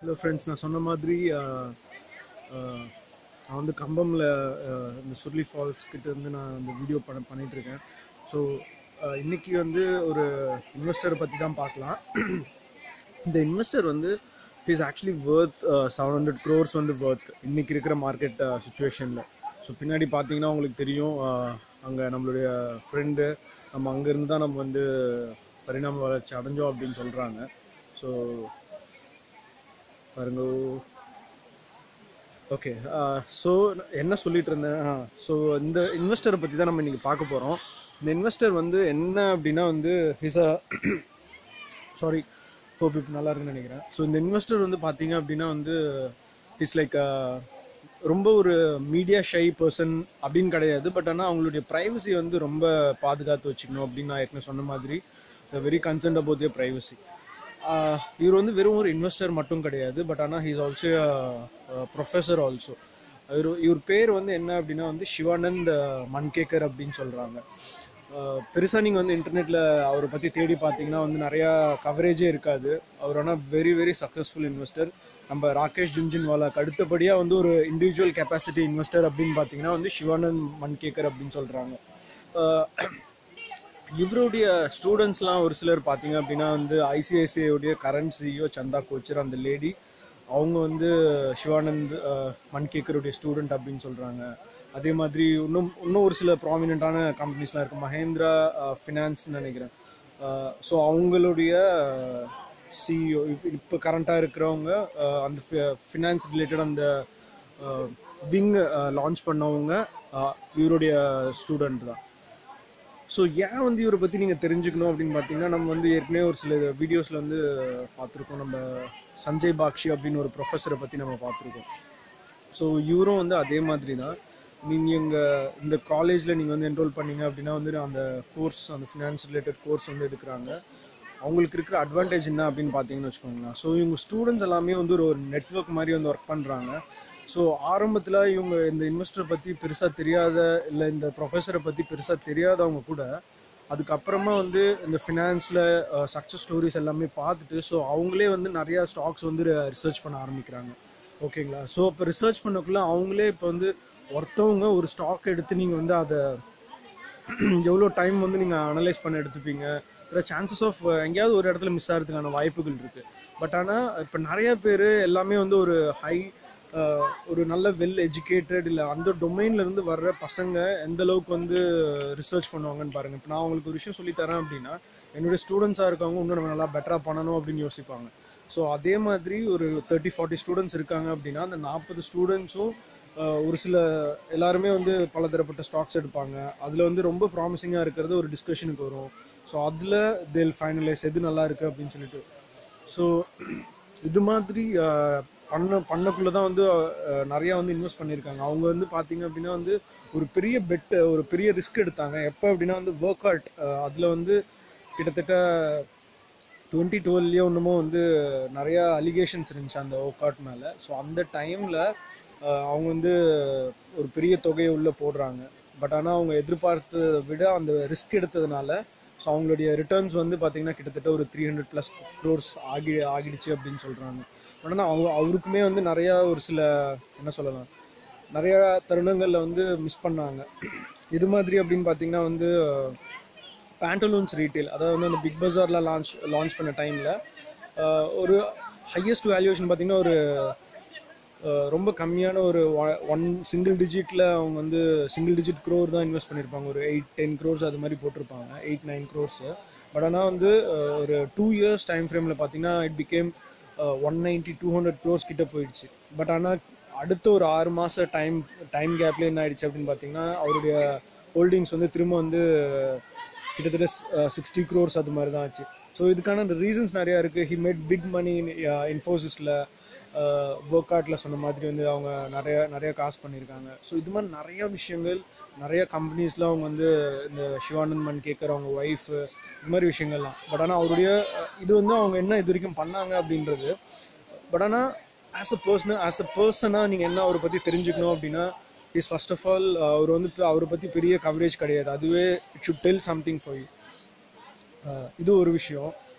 hello friends நான் சொன்ன மாதிரி ஆஹ், ஆஹ், நான் வந்து கம்பமில் இந்த சுர்லி ஃபால்ஸ் கிட்ட இருந்து நான் இந்த வீடியோ பண்ண பண்ணிட்டு இருக்கேன் ஸோ இன்னைக்கு வந்து ஒரு இன்வெஸ்டரை பற்றி தான் பார்க்கலாம் இந்த இன்வெஸ்டர் வந்து is actually worth seven hundred crores வந்து வேர்த் இன்னைக்கு இருக்கிற மார்க்கெட் சுச்சுவேஷனில் ஸோ பின்னாடி பார்த்தீங்கன்னா உங்களுக்கு தெரியும் அங்கே நம்மளுடைய ஃப்ரெண்டு நம்ம அங்கேருந்து தான் நம்ம வந்து பரிணாம வளர்ச்சி அடைஞ்சோம் அப்படின்னு சொல்கிறாங்க ஸோ பாருங்க ஓகே ஸோ என்ன சொல்லிட்டு இருந்தேன் ஸோ இந்த இன்வெஸ்டரை பற்றி தான் நம்ம இன்றைக்கி பார்க்க போகிறோம் இந்த இன்வெஸ்டர் வந்து என்ன அப்படின்னா வந்து ஹிஸ் அ சாரி ஹோப் இப்போ நல்லா இருக்குன்னு நினைக்கிறேன் ஸோ இந்த இன்வெஸ்டர் வந்து பார்த்தீங்க அப்படின்னா வந்து இஸ் லைக் ரொம்ப ஒரு மீடியா ஷை பர்சன் அப்படின்னு கிடையாது பட் ஆனால் அவங்களுடைய ப்ரைவசி வந்து ரொம்ப பாதுகாத்து வச்சுக்கணும் அப்படின்னு நான் ஏற்கனவே சொன்ன மாதிரி very concern about their privacy இவர் வந்து வெறும் ஒரு இன்வெஸ்டர் மட்டும் கிடையாது பட் ஆனால் ஹீஸ் ஆல்சோ ப்ரொஃபஸர் ஆல்சோ இவர் இவர் பேர் வந்து என்ன அப்படின்னா வந்து சிவானந்த் மன்கேக்கர் அப்படின்னு சொல்கிறாங்க பெருசாக நீங்கள் வந்து இன்டர்நெட்டில் அவரை பற்றி தேடி பார்த்தீங்கன்னா வந்து நிறையா கவரேஜே இருக்காது அவர் ஆனால் வெரி வெரி சக்ஸஸ்ஃபுல் இன்வெஸ்டர் நம்ம ராகேஷ் ஜுன்ஜின்வாலாக்கு அடுத்தபடியாக வந்து ஒரு இண்டிவிஜுவல் கெப்பாசிட்டி இன்வெஸ்டர் அப்படின்னு பார்த்தீங்கன்னா வந்து சிவானந்த் மன்கேக்கர் அப்படின்னு சொல்கிறாங்க இவருடைய ஸ்டூடெண்ட்ஸ்லாம் ஒரு சிலர் பார்த்தீங்க அப்படின்னா வந்து ஐசிஐசிஐ உடைய கரண்ட் சிஇஓ சந்தா கோச்சர் அந்த லேடி அவங்க வந்து சிவானந்த் மன்கேக்கருடைய ஸ்டூடெண்ட் அப்படின்னு சொல்கிறாங்க அதே மாதிரி இன்னும் இன்னும் ஒரு சில ப்ராமினெண்ட்டான கம்பெனிஸ்லாம் இருக்குது மஹேந்திரா ஃபினான்ஸ்னு நினைக்கிறேன் ஸோ அவங்களுடைய சிஇஓ இப்போ கரண்ட்டாக இருக்கிறவங்க அஹ், அந்த ஃபினான்ஸ் ரிலேட்டட் அந்த விங் லான்ச் பண்ணவங்க அஹ், இவருடைய ஸ்டூடெண்ட் தான் ஸோ ஏன் வந்து இவரை பற்றி நீங்கள் தெரிஞ்சுக்கணும் அப்படின்னு பார்த்தீங்கன்னா நம்ம வந்து ஏற்கனவே ஒரு சில வீடியோஸில் வந்து பார்த்துருக்கோம் நம்ம சஞ்சய் பாக்ஷி அப்படின்னு ஒரு ப்ரொஃபஸரை பற்றி நம்ம பார்த்துருக்கோம் ஸோ இவரும் வந்து அதே மாதிரி தான் நீங்கள் இங்கே இந்த காலேஜில் நீங்கள் வந்து என்ரோல் பண்ணீங்க அப்படின்னா வந்து அந்த கோர்ஸ் அந்த ஃபினான்ஸ் ரிலேட்டட் கோர்ஸ் வந்து எடுக்கிறாங்க அவங்களுக்கு இருக்கிற அட்வான்டேஜ் என்ன அப்படின்னு பார்த்தீங்கன்னு வச்சுக்கோங்களேன் ஸோ இவங்க ஸ்டூடெண்ட்ஸ் எல்லாமே வந்து ஒரு நெட்ஒர்க் மாதிரி வந்து ஒர்க் பண்ணுறாங்க ஸோ ஆரம்பத்தில் இவங்க இந்த இன்வெஸ்டரை பற்றி பெருசாக தெரியாத இல்லை இந்த ப்ரொஃபஸரை பற்றி பெருசாக தெரியாதவங்க கூட அதுக்கப்புறமா வந்து இந்த ஃபினான்ஸில் சக்ஸஸ் ஸ்டோரிஸ் எல்லாமே பார்த்துட்டு ஸோ அவங்களே வந்து நிறையா ஸ்டாக்ஸ் வந்து ரிசர்ச் பண்ண ஆரம்பிக்கிறாங்க ஓகேங்களா ஸோ இப்போ ரிசர்ச் பண்ணக்குள்ள அவங்களே இப்போ வந்து ஒருத்தவங்க ஒரு ஸ்டாக் எடுத்து நீங்கள் வந்து அதை எவ்வளோ டைம் வந்து நீங்கள் அனலைஸ் பண்ண எடுத்துப்பீங்க சான்சஸ் ஆஃப் எங்கேயாவது ஒரு இடத்துல மிஸ் ஆகிறதுக்கான வாய்ப்புகள் இருக்குது பட் ஆனால் இப்போ நிறைய பேர் எல்லாமே வந்து ஒரு ஹை ஒரு நல்ல வெல் எஜுகேட்டட் இல்லை அந்த டொமைன்ல இருந்து வர்ற பசங்க எந்த அளவுக்கு வந்து ரிசர்ச் பண்ணுவாங்கன்னு பாருங்கள் இப்போ நான் உங்களுக்கு ஒரு விஷயம் சொல்லி தரேன் அப்படின்னா என்னுடைய ஸ்டூடெண்ட்ஸாக இருக்கவங்க இன்னும் நம்ம நல்லா பெட்டராக பண்ணணும் அப்படின்னு யோசிப்பாங்க ஸோ அதே மாதிரி ஒரு தேர்ட்டி ஃபார்ட்டி ஸ்டூடெண்ட்ஸ் இருக்காங்க அப்படின்னா அந்த நாற்பது ஸ்டூடெண்ட்ஸும் ஒரு சில எல்லாருமே வந்து பலதரப்பட்ட ஸ்டாக்ஸ் எடுப்பாங்க அதில் வந்து ரொம்ப ப்ராமிசிங்காக இருக்கிறது ஒரு டிஸ்கஷனுக்கு வரும் ஸோ அதில் தேல் ஃபைனலைஸ் எது நல்லா இருக்குது அப்படின்னு சொல்லிட்டு ஸோ இது மாதிரி அஹ், பண்ண பண்ணக்குள்ளே தான் வந்து அஹ், நிறையா வந்து இன்வெஸ்ட் பண்ணியிருக்காங்க அவங்க வந்து பார்த்தீங்க அப்படின்னா வந்து ஒரு பெரிய பெட்டு ஒரு பெரிய ரிஸ்க் எடுத்தாங்க எப்போ அப்படின்னா வந்து ஒர்க் அவுட் அதில் வந்து கிட்டத்தட்ட டுவெண்ட்டி டுவெல்லையோ இன்னமும் வந்து நிறையா அலிகேஷன்ஸ் இருந்துச்சு அந்த ஒர்க் அவுட் மேலே ஸோ அந்த டைமில் அவங்க வந்து ஒரு பெரிய தொகையை உள்ளே போடுறாங்க பட் ஆனால் அவங்க எதிர்பார்த்ததை விட அந்த ரிஸ்க் எடுத்ததுனால ஸோ அவங்களுடைய ரிட்டர்ன்ஸ் வந்து பார்த்தீங்கன்னா கிட்டத்தட்ட ஒரு த்ரீ ஹண்ட்ரட் ப்ளஸ் க்ரோர்ஸ் ஆகி ஆகிடுச்சு அப்படின்னு சொல்கிறாங்க பட் ஆனால் அவங்க அவருக்குமே வந்து நிறையா ஒரு சில என்ன சொல்லலாம் நிறையா தருணங்களில் வந்து மிஸ் பண்ணாங்க இது மாதிரி அப்படின்னு பார்த்தீங்கன்னா வந்து பேண்டலூன்ஸ் ரீட்டெயில் அதாவது வந்து அந்த பிக் பஜாரில் லான்ச் லான்ச் பண்ண டைமில் ஒரு ஹையஸ்ட் வேல்யூவேஷன் பார்த்தீங்கன்னா ஒரு அஹ், ரொம்ப கம்மியான ஒரு ஒன் சிங்கிள் டிஜிட்டில் அவங்க வந்து சிங்கிள் டிஜிட் க்ரோர் தான் இன்வெஸ்ட் பண்ணியிருப்பாங்க ஒரு எயிட் டென் க்ரோர்ஸ் அது மாதிரி போட்டிருப்பாங்க எயிட் நைன் க்ரோர்ஸு பட் ஆனால் வந்து அஹ், ஒரு டூ இயர்ஸ் டைம் ஃப்ரேமில் பார்த்தீங்கன்னா it became one ninety two hundred crores கிட்ட போயிடுச்சு பட் ஆனால் அடுத்த ஒரு ஆறு மாத டைம் டைம் கேப்ல என்ன ஆயிடுச்சு அப்படின்னு பார்த்தீங்கன்னா அவருடைய ஹோல்டிங்ஸ் வந்து திரும்ப வந்து கிட்டத்தட்ட சிக்ஸ்டி க்ரோர்ஸ் அது மாதிரி தான் ஆச்சு ஸோ இதுக்கான ரீசன்ஸ் நிறையா இருக்குது ஹி மேட் பிக் மணி இன்ஃபோசிஸில் ஒர்க் அவுட்டில் சொன்ன மாதிரி வந்து அவங்க நிறைய நிறைய காசு பண்ணியிருக்காங்க ஸோ இது மாதிரி நிறைய விஷயங்கள் நிறைய கம்பெனிஸில் அவங்க வந்து இந்த சிவானந்த் மன் கேட்குற அவங்க ஒய்ஃபு இது மாதிரி விஷயங்கள்லாம் பட் ஆனால் அவருடைய அஹ், இது வந்து அவங்க என்ன இது வரைக்கும் பண்ணாங்க அப்படின்றது பட் ஆனால் as a person as a பர்சனாக நீங்கள் என்ன அவரை பற்றி தெரிஞ்சுக்கணும் அப்படின்னா இஸ் ஃபர்ஸ்ட் ஆஃப் ஆல் அவர் வந்து இப்ப அவரை பற்றி பெரிய கவரேஜ் கிடையாது அதுவே it should tell something for you இது ஒரு விஷயம்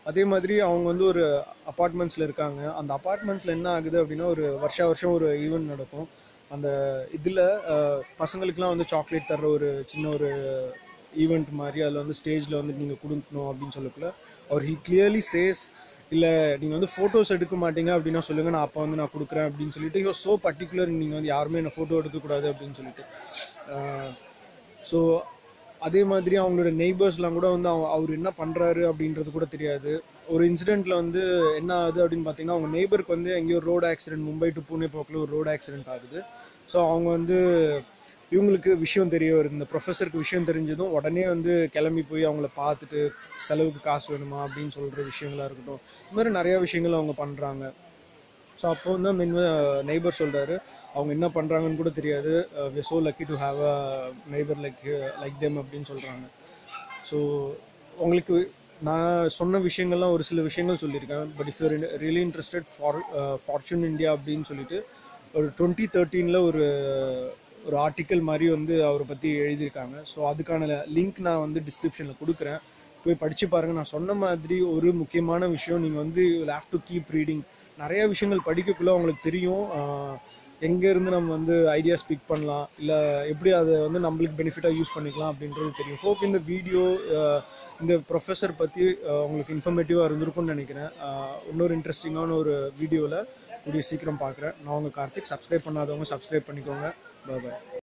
அதே மாதிரி அவங்க வந்து ஒரு அப்பார்ட்மெண்ட்ஸில் இருக்காங்க அந்த அப்பார்ட்மெண்ட்ஸில் என்ன ஆகுது அப்படின்னா ஒரு வருஷா வருஷம் ஒரு ஈவெண்ட் நடக்கும் அந்த இதில் பசங்களுக்குலாம் வந்து சாக்லேட் தர்ற ஒரு சின்ன ஒரு ஈவெண்ட் மாதிரி அதில் வந்து ஸ்டேஜில் வந்து நீங்கள் கொடுக்கணும் அப்படின்னு சொல்லக்குள்ள அவர் ஹி கிளியர்லி சேஸ் இல்லை நீங்கள் வந்து ஃபோட்டோஸ் எடுக்க மாட்டீங்க அப்படின்னா சொல்லுங்கள் நான் அப்போ வந்து நான் கொடுக்குறேன் அப்படின்னு சொல்லிட்டு யோ ஸோ பர்டிகுலர் நீங்கள் வந்து யாருமே என்ன ஃபோட்டோ எடுக்கக்கூடாது அப்படின்னு சொல்லிட்டு ஸோ அதே மாதிரி அவங்களோட நெய்பர்ஸ்லாம் கூட வந்து அவ- அவர் என்ன பண்ணுறாரு அப்படின்றது கூட தெரியாது ஒரு இன்சிடெண்ட்டில் வந்து என்ன ஆகுது அப்படின்னு பார்த்தீங்கன்னா அவங்க நெய்பருக்கு வந்து எங்கேயோ road accident Mumbai to Pune போக்கில் ஒரு ரோடு ஆக்சிடென்ட் ஆகுது ஸோ அவங்க வந்து இவங்களுக்கு விஷயம் தெரிய வருது இந்த ப்ரொஃபஸருக்கு விஷயம் தெரிஞ்சதும் உடனே வந்து கிளம்பி போய் அவங்கள பார்த்துட்டு செலவுக்கு காசு வேணுமா அப்படின்னு சொல்கிற விஷயங்களா இருக்கட்டும் இந்த மாதிரி நிறையா விஷயங்கள் அவங்க பண்ணுறாங்க ஸோ அப்போ வந்து அந்த நெய்பர் சொல்கிறாரு அவங்க என்ன பண்ணுறாங்கன்னு கூட தெரியாது we so lucky to have a neighbour like like them அப்படின்னு சொல்கிறாங்க ஸோ உங்களுக்கு நான் சொன்ன விஷயங்கள்லாம் ஒரு சில விஷயங்கள் சொல்லியிருக்கேன் but if your really interested for Fortune India அப்படின்னு சொல்லிட்டு ஒரு டுவெண்ட்டி தேர்ட்டீனில் ஒரு ஒரு ஆர்டிக்கல் மாதிரி வந்து அவரை பற்றி எழுதியிருக்காங்க ஸோ அதுக்கான லிங்க் நான் வந்து டிஸ்கிரிப்ஷனில் கொடுக்குறேன் போய் படித்து பாருங்கள் நான் சொன்ன மாதிரி ஒரு முக்கியமான விஷயம் நீங்கள் வந்து ஹேவ் டு கீப் ரீடிங் நிறைய விஷயங்கள் படிக்கக்குள்ள உங்களுக்கு தெரியும் எங்கே இருந்து நம்ம வந்து ஐடியா ஸ்பீக் பண்ணலாம் இல்லை எப்படி அதை வந்து நம்மளுக்கு பெனிஃபிட்டாக யூஸ் பண்ணிக்கலாம் அப்படின்றது தெரியும் ஹோப் இந்த வீடியோ இந்த ப்ரொஃபஸர் பற்றி உங்களுக்கு இன்ஃபர்மேட்டிவாக இருந்திருக்கும்னு நினைக்கிறேன் அஹ், இன்னொரு இன்ட்ரெஸ்டிங்கான ஒரு வீடியோவில் கூடிய சீக்கிரம் பார்க்குறேன் நான் உங்கள் கார்த்திக் சப்ஸ்கிரைப் பண்ணாதவங்க சப்ஸ்கிரைப் பண்ணிக்கோங்க பாய்